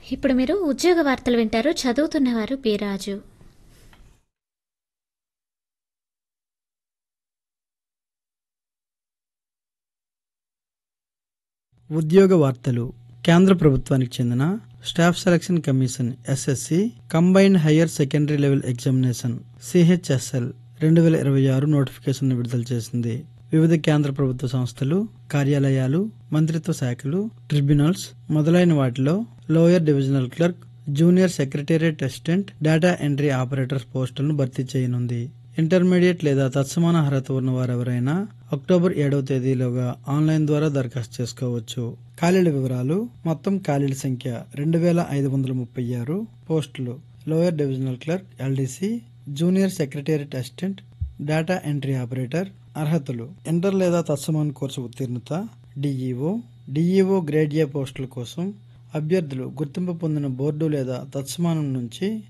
ఇప్పుడు మీరు ఉద్యోగ వార్తలు వింటారు చదువుతున్నవారు పి రాజు ఉద్యోగ వార్తలు కేంద్ర ప్రభుత్వానికి చెందిన staff selection commission SSC combined higher secondary level examination CHSL రెండు వేల ఇరవై ఆరు నోటిఫికేషన్ విడుదల చేసింది వివిధ కేంద్ర ప్రభుత్వ సంస్థలు కార్యాలయాలు మంత్రిత్వ శాఖలు ట్రిబ్యునల్స్ మొదలైన వాటిలో lower divisional clerk junior secretariat assistant data entry operators పోస్టులను భర్తీ చేయనుంది ఇంటర్మీడియట్ లేదా తత్సమాన అర్హత ఉన్న వారెవరైనా అక్టోబర్ ఏడవ తేదీలోగా ఆన్లైన్ ద్వారా దరఖాస్తు చేసుకోవచ్చు ఖాళీల వివరాలు మొత్తం ఖాళీల సంఖ్య రెండు వేల ఐదు వందల ముప్పై ఆరు పోస్టులు lower divisional clerk LDC junior secretariat assistant data entry operator అర్హతలు ఇంటర్ లేదా తత్సమాన కోర్సు ఉత్తీర్ణత డిఈఓ డిఈఓ గ్రేడ్ ఏ పోస్టుల కోసం అభ్యర్థులు గుర్తింపు పొందిన బోర్డు లేదా తత్సమానం నుంచి